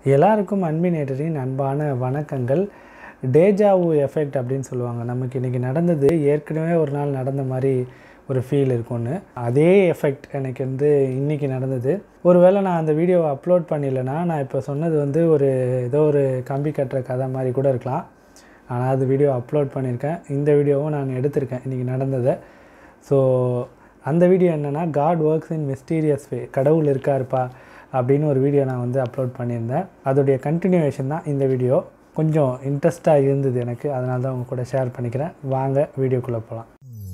எல்லாருக்கும் அன்பினேட்டரின் அன்பான வணக்கங்கள் டேஜாவு எஃபெக்ட் அப்படின்னு சொல்லுவாங்க நமக்கு இன்றைக்கி நடந்தது ஏற்கனவே ஒரு நாள் நடந்த மாதிரி ஒரு ஃபீல் இருக்கும்னு அதே எஃபெக்ட் எனக்கு வந்து இன்றைக்கி நடந்தது ஒருவேளை நான் அந்த வீடியோவை அப்லோட் பண்ணிடலனா நான் இப்போ சொன்னது வந்து ஒரு ஏதோ ஒரு கம்பி கட்டுற கதை மாதிரி கூட இருக்கலாம் ஆனால் அது வீடியோ அப்லோட் பண்ணியிருக்கேன் இந்த வீடியோவும் நான் எடுத்திருக்கேன் இன்றைக்கி நடந்ததை ஸோ அந்த வீடியோ என்னென்னா God works in mysterious way கடவுள் இருக்காருப்பா அப்படின்னு ஒரு வீடியோ நான் வந்து அப்லோட் பண்ணியிருந்தேன் அதோடைய கண்டினியூவேஷன் தான் இந்த வீடியோ கொஞ்சம் இன்ட்ரெஸ்ட்டாக இருந்தது எனக்கு அதனால தான் உங்க கூட ஷேர் பண்ணிக்கிறேன் வாங்க வீடியோக்குள்ளே போகலாம்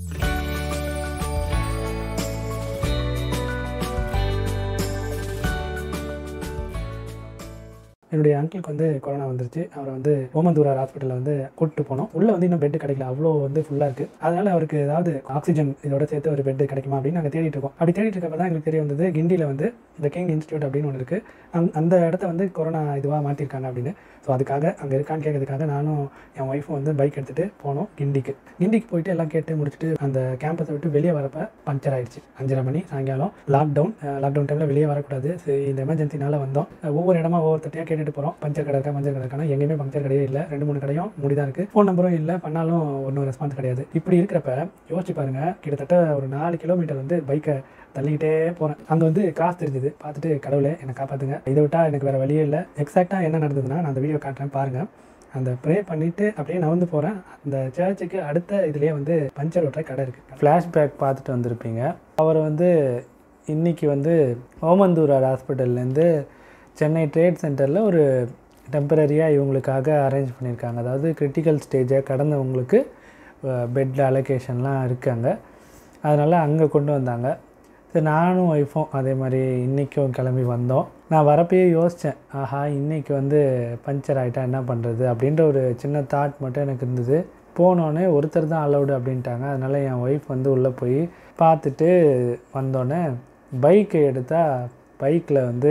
என்னுடைய அங்கிளுக்கு வந்து கொரோனா வந்துருச்சு அவரை வந்து ஓமந்தூரார் ஹாஸ்பிட்டலில் வந்து கூப்பிட்டு போனோம் உள்ளே வந்து இன்னும் பெட் கிடைக்கல அவ்வளோ வந்து ஃபுல்லாக இருக்குது அதனால் அவருக்கு ஏதாவது ஆக்சிஜன் இதோட சேர்த்து ஒரு பெட் கிடைக்குமா அப்படின்னு நாங்கள் தேடிட்டு இருக்கோம் அப்படி தேடிட்டு இருக்கப்ப தான் எங்களுக்கு தெரிய வந்தது கிண்டியில் வந்து இந்த கிங் இன்ஸ்டியூட் அப்படின்னு ஒன்று இருக்குது அந் அந்த இடத்த வந்து கொரோனா இதுவாக மாற்றிருக்காங்க அப்படின்னு ஸோ அதுக்காக அங்கே இருக்கான்னு கேட்கறதுக்காக நானும் என் ஒய்ஃபும் வந்து பைக் எடுத்துகிட்டு போனோம் கிண்டிக்கு கிண்டிக்கு போயிட்டு எல்லாம் கேட்டு முடிச்சுட்டு அந்த கேம்பஸை விட்டு வெளியே வரப்ப பஞ்சர் ஆயிடுச்சு அஞ்சரை மணி சாயங்காலம் லாக்டவுன் லாக்டவுன் டைமில் வெளியே வரக்கூடாது சரி இந்த எமர்ஜென்சினால வந்தோம் ஒவ்வொரு இடமா ஒவ்வொருத்தையாக கேட்டுட்டு போகிறோம் பஞ்சர் கடை இருக்கா பஞ்சர் கடை இருக்கானா எங்கேயுமே பஞ்சர் கடையே இல்லை ரெண்டு மூணு கடையும் மூடி தான் இருக்குது ஃபோன் நம்பரும் இல்லை பண்ணாலும் ஒன்றும் ரெஸ்பான்ஸ் கிடையாது இப்படி இருக்கிறப்ப யோசிச்சு பாருங்க கிட்டத்தட்ட ஒரு நாலு கிலோமீட்டர் வந்து பைக்கை தள்ளிக்கிட்டே போகிறேன் அங்கே வந்து காசு தெரிஞ்சுது பார்த்துட்டு கடவுளே என்னை காப்பாற்றுங்க இதை விட்டால் எனக்கு வேறு வழியே இல்லை எக்ஸாக்டாக என்ன நடந்ததுன்னா நான் அந்த வீடியோ காட்டுறேன் பாருங்கள் அந்த ப்ரே பண்ணிவிட்டு அப்படியே நகர்ந்து போகிறேன் அந்த சர்ச்சுக்கு அடுத்த இதுலேயே வந்து பஞ்சர் ஓட்டுற கடை இருக்குது ஃப்ளாஷ்பேக் பார்த்துட்டு வந்திருப்பீங்க அவர் வந்து இன்றைக்கி வந்து ஓமந்தூரார் ஹாஸ்பிட்டல்லேருந்து சென்னை ட்ரேட் சென்டரில் ஒரு டெம்பரரியாக இவங்களுக்காக அரேஞ்ச் பண்ணியிருக்காங்க அதாவது கிரிட்டிக்கல் ஸ்டேஜை கடந்தவங்களுக்கு பெட் அலோகேஷன்லாம் இருக்காங்க அதனால் அங்கே கொண்டு வந்தாங்க சரி நானும் ஒய்ஃபும் அதே மாதிரி இன்றைக்கும் கிளம்பி வந்தோம் நான் வரப்பயே யோசித்தேன் ஆஹா இன்றைக்கி வந்து பஞ்சர் ஆகிட்டா என்ன பண்ணுறது அப்படின்ற ஒரு சின்ன தாட் மட்டும் எனக்கு இருந்தது போனோடனே ஒருத்தர் தான் அலௌடு அப்படின்ட்டாங்க அதனால் என் ஒய்ஃப் வந்து உள்ளே போய் பார்த்துட்டு வந்தோடனே பைக்கை எடுத்தால் பைக்கில் வந்து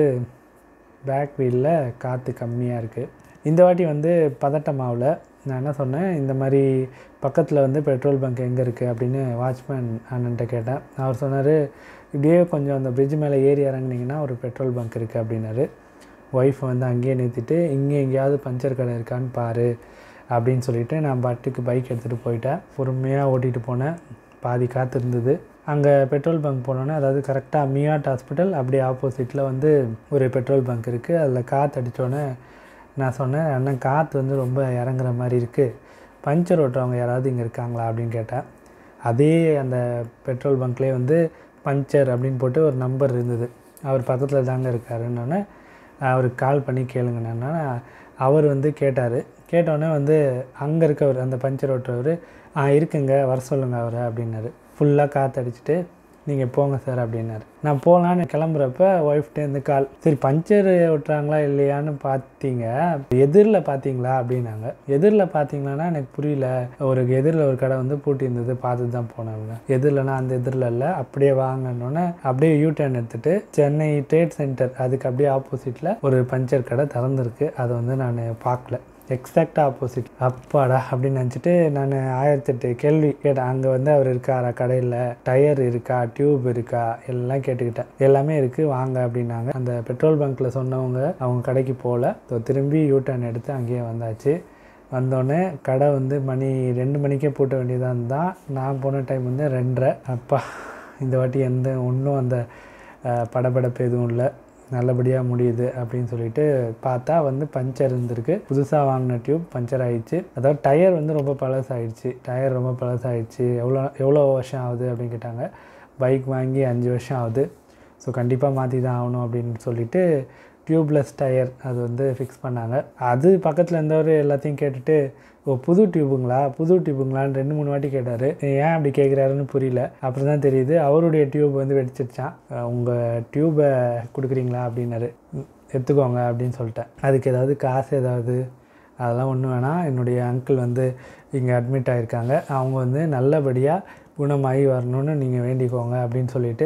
பேக் வீலில் காற்று கம்மியாக இருக்குது இந்த வாட்டி வந்து பதட்டமாவில் நான் என்ன சொன்னேன் இந்த மாதிரி பக்கத்தில் வந்து பெட்ரோல் பங்க் எங்கே இருக்குது அப்படின்னு வாட்ச்மேன் அண்ணன்ட்ட கேட்டேன் அவர் சொன்னார் இப்படியே கொஞ்சம் அந்த பிரிட்ஜ் மேலே ஏறி இறங்குனீங்கன்னா ஒரு பெட்ரோல் பங்க் இருக்குது அப்படின்னாரு ஒய்ஃப் வந்து அங்கேயே நிறுத்திட்டு இங்கே எங்கேயாவது பஞ்சர் கடை இருக்கான்னு பாரு அப்படின்னு சொல்லிவிட்டு நான் பாட்டுக்கு பைக் எடுத்துகிட்டு போயிட்டேன் பொறுமையாக ஓட்டிகிட்டு போனேன் பாதி காற்று இருந்தது அங்கே பெட்ரோல் பங்க் போனோன்னே அதாவது கரெக்டாக மியாட் ஹாஸ்பிட்டல் அப்படியே ஆப்போசிட்டில் வந்து ஒரு பெட்ரோல் பங்க் இருக்குது அதில் காற்று அடித்தோன்னே நான் சொன்னேன் அண்ணன் காற்று வந்து ரொம்ப இறங்குற மாதிரி இருக்குது பஞ்சர் ஓட்டுறவங்க யாராவது இங்கே இருக்காங்களா அப்படின்னு கேட்டேன் அதே அந்த பெட்ரோல் பங்க்லேயே வந்து பஞ்சர் அப்படின்னு போட்டு ஒரு நம்பர் இருந்தது அவர் பக்கத்தில் தாங்க இருக்காருன்னொன்னே அவருக்கு கால் பண்ணி கேளுங்கண்ணா அவர் வந்து கேட்டார் கேட்டோடனே வந்து அங்கே இருக்கவர் அந்த பஞ்சர் ஓட்டுறவர் ஆ இருக்குங்க வர சொல்லுங்கள் அவரை அப்படின்னாரு ஃபுல்லாக காற்றடிச்சிட்டு நீங்கள் போங்க சார் அப்படின்னாரு நான் போகலான்னு கிளம்புறப்ப ஒய்ஃப்டேருந்து கால் சரி பஞ்சர் ஓட்டுறாங்களா இல்லையான்னு பார்த்தீங்க எதிரில் பார்த்தீங்களா அப்படின்னாங்க எதிரில் பார்த்தீங்களான்னா எனக்கு புரியல ஒரு எதிரில் ஒரு கடை வந்து பூட்டி இருந்தது பார்த்துட்டு தான் போனாங்க எதிரில்னா அந்த எதிரில் இல்லை அப்படியே வாங்கன்னொன்னே அப்படியே யூ டர்ன் எடுத்துட்டு சென்னை ட்ரேட் சென்டர் அதுக்கு அப்படியே ஆப்போசிட்டில் ஒரு பஞ்சர் கடை திறந்துருக்கு அதை வந்து நான் பார்க்கல எக்ஸாக்டாக ஆப்போசிட் அப்பாடா அப்படின்னு நினச்சிட்டு நான் ஆயிரத்தெட்டு கேள்வி கேட்டேன் அங்கே வந்து அவர் இருக்காரா கடையில் டயர் இருக்கா டியூப் இருக்கா எல்லாம் கேட்டுக்கிட்டேன் எல்லாமே இருக்குது வாங்க அப்படின்னாங்க அந்த பெட்ரோல் பங்க்கில் சொன்னவங்க அவங்க கடைக்கு போகல ஸோ திரும்பி யூ டர்ன் எடுத்து அங்கேயே வந்தாச்சு வந்தோடனே கடை வந்து மணி ரெண்டு மணிக்கே பூட்ட வேண்டியதாக இருந்தால் நான் போன டைம் வந்து ரெண்டரை அப்பா இந்த வாட்டி எந்த ஒன்றும் அந்த படபடப்பு எதுவும் இல்லை நல்லபடியாக முடியுது அப்படின்னு சொல்லிட்டு பார்த்தா வந்து பஞ்சர் இருந்திருக்கு புதுசாக வாங்கின டியூப் பஞ்சர் ஆயிடுச்சு அதாவது டயர் வந்து ரொம்ப பழசாயிடுச்சு டயர் ரொம்ப பழசாயிடுச்சு எவ்வளோ எவ்வளோ வருஷம் ஆகுது அப்படின்னு கேட்டாங்க பைக் வாங்கி அஞ்சு வருஷம் ஆகுது ஸோ கண்டிப்பாக மாற்றி தான் ஆகணும் அப்படின்னு சொல்லிட்டு டியூப்லெஸ் டயர் அது வந்து ஃபிக்ஸ் பண்ணாங்க அது பக்கத்தில் இருந்தவர் எல்லாத்தையும் கேட்டுட்டு ஓ புது டியூபுங்களா புது டியூபுங்களான்னு ரெண்டு மூணு வாட்டி கேட்டார் ஏன் அப்படி கேட்குறாருன்னு புரியல அப்புறம் தான் தெரியுது அவருடைய டியூப் வந்து வெடிச்சிருச்சான் உங்கள் டியூப்பை கொடுக்குறீங்களா அப்படின்னாரு எடுத்துக்கோங்க அப்படின்னு சொல்லிட்டேன் அதுக்கு ஏதாவது காசு ஏதாவது அதெல்லாம் ஒன்றும் வேணாம் என்னுடைய அங்கிள் வந்து இங்கே அட்மிட் ஆகிருக்காங்க அவங்க வந்து நல்லபடியாக குணமாகி வரணும்னு நீங்கள் வேண்டிக்கோங்க அப்படின்னு சொல்லிட்டு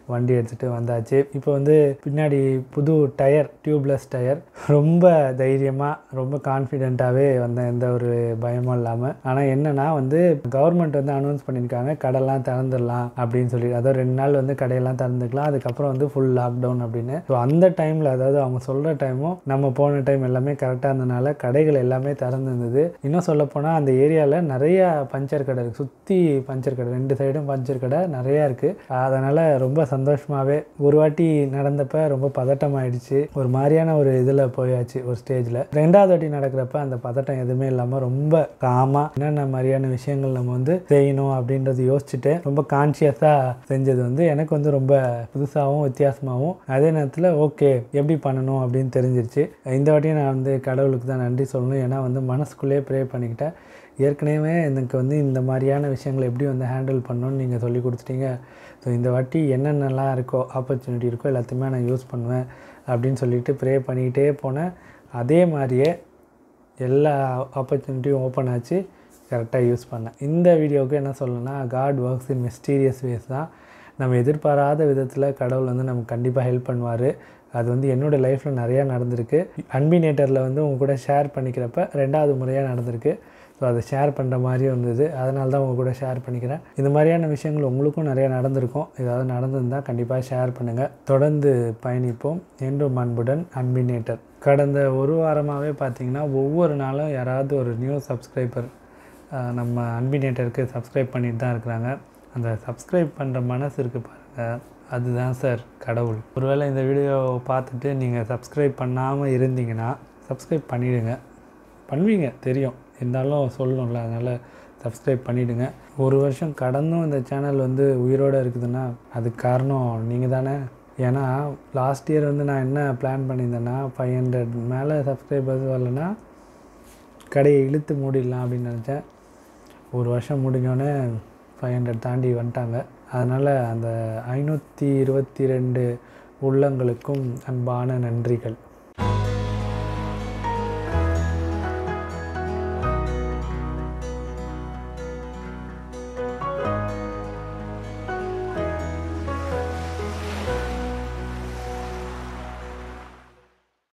வண்டி எடுத்துகிட்டு வந்தாச்சு இப்போ வந்து பின்னாடி புது டயர் டியூப்லெஸ் டயர் ரொம்ப தைரியமாக ரொம்ப கான்ஃபிடென்ட்டாகவே வந்தேன் எந்த ஒரு பயமும் இல்லாமல் ஆனால் என்னன்னா வந்து கவர்மெண்ட் வந்து அனௌன்ஸ் பண்ணியிருக்காங்க கடைலாம் திறந்துடலாம் அப்படின்னு சொல்லி அதாவது ரெண்டு நாள் வந்து கடையெல்லாம் திறந்துக்கலாம் அதுக்கப்புறம் வந்து ஃபுல் லாக்டவுன் அப்படின்னு ஸோ அந்த டைமில் அதாவது அவங்க சொல்கிற டைமும் நம்ம போன டைம் எல்லாமே கரெக்டாக இருந்தனால கடைகள் எல்லாமே திறந்துருந்தது இன்னும் சொல்லப்போனால் அந்த ஏரியாவில் நிறைய பஞ்சர் கடை இருக்குது சுற்றி பஞ்சர் கடை ரெண்டு சைடும் பஞ்சர் கடை நிறையா இருக்குது அதனால் ரொம்ப சந்தோஷமாகவே ஒரு வாட்டி நடந்தப்ப ரொம்ப பதட்டமாயிடுச்சு ஒரு மாதிரியான ஒரு இதில் போயாச்சு ஒரு ஸ்டேஜில் ரெண்டாவது வாட்டி நடக்கிறப்ப அந்த பதட்டம் எதுவுமே இல்லாமல் ரொம்ப காமாக என்னென்ன மாதிரியான விஷயங்கள் நம்ம வந்து செய்யணும் அப்படின்றது யோசிச்சுட்டு ரொம்ப கான்ஷியஸாக செஞ்சது வந்து எனக்கு வந்து ரொம்ப புதுசாகவும் வித்தியாசமாகவும் அதே நேரத்தில் ஓகே எப்படி பண்ணணும் அப்படின்னு தெரிஞ்சிருச்சு இந்த வாட்டியும் நான் வந்து கடவுளுக்கு தான் நன்றி சொல்லணும் ஏன்னா வந்து மனசுக்குள்ளேயே ப்ரே பண்ணிக்கிட்டேன் ஏற்கனவே எனக்கு வந்து இந்த மாதிரியான விஷயங்களை எப்படி வந்து ஹேண்டில் பண்ணணும்னு நீங்கள் சொல்லி கொடுத்துட்டீங்க ஸோ இந்த வாட்டி என்னென்னலாம் இருக்கோ ஆப்பர்ச்சுனிட்டி இருக்கோ எல்லாத்தையுமே நான் யூஸ் பண்ணுவேன் அப்படின்னு சொல்லிட்டு ப்ரே பண்ணிக்கிட்டே போனேன் அதே மாதிரியே எல்லா ஆப்பர்ச்சுனிட்டியும் ஓப்பன் ஆச்சு கரெக்டாக யூஸ் பண்ணேன் இந்த வீடியோவுக்கு என்ன சொல்லணும்னா God works in mysterious ways தான் நம்ம எதிர்பாராத விதத்தில் கடவுள் வந்து நமக்கு கண்டிப்பாக ஹெல்ப் பண்ணுவார் அது வந்து என்னோடய லைஃப்பில் நிறையா நடந்திருக்கு அன்பினேட்டரில் வந்து உங்க கூட ஷேர் பண்ணிக்கிறப்ப ரெண்டாவது முறையாக நடந்திருக்கு ஸோ அதை ஷேர் பண்ணுற மாதிரியும் இருந்தது அதனால தான் உங்கள் கூட ஷேர் பண்ணிக்கிறேன் இந்த மாதிரியான விஷயங்கள் உங்களுக்கும் நிறையா நடந்திருக்கும் ஏதாவது நடந்திருந்தால் கண்டிப்பாக ஷேர் பண்ணுங்கள் தொடர்ந்து பயணிப்போம் என்றும் அன்புடன் அன்பினேட்டர் கடந்த ஒரு வாரமாகவே பார்த்தீங்கன்னா ஒவ்வொரு நாளும் யாராவது ஒரு நியூ சப்ஸ்கிரைபர் நம்ம அன்பினேட்டருக்கு சப்ஸ்கிரைப் பண்ணிட்டு தான் இருக்கிறாங்க அந்த சப்ஸ்கிரைப் பண்ணுற மனசு இருக்குது பாருங்கள் அதுதான் சார் கடவுள் ஒருவேளை இந்த வீடியோவை பார்த்துட்டு நீங்கள் சப்ஸ்கிரைப் பண்ணாமல் இருந்தீங்கன்னா சப்ஸ்கிரைப் பண்ணிவிடுங்க பண்ணுவீங்க தெரியும் இருந்தாலும் சொல்லணும்ல அதனால் சப்ஸ்கிரைப் பண்ணிவிடுங்க ஒரு வருஷம் கடந்தும் இந்த சேனல் வந்து உயிரோடு இருக்குதுன்னா அதுக்கு காரணம் நீங்கள் தானே ஏன்னா லாஸ்ட் இயர் வந்து நான் என்ன பிளான் பண்ணியிருந்தேன்னா ஃபைவ் ஹண்ட்ரட் மேலே சப்ஸ்கிரைபர்ஸ் வரலன்னா கடையை இழுத்து மூடிடலாம் அப்படின்னு நினச்சேன் ஒரு வருஷம் முடிஞ்சோடனே ஃபைவ் ஹண்ட்ரட் தாண்டி வந்துட்டாங்க அதனால் அந்த ஐநூற்றி இருபத்தி ரெண்டு உள்ளங்களுக்கும் அன்பான நன்றிகள்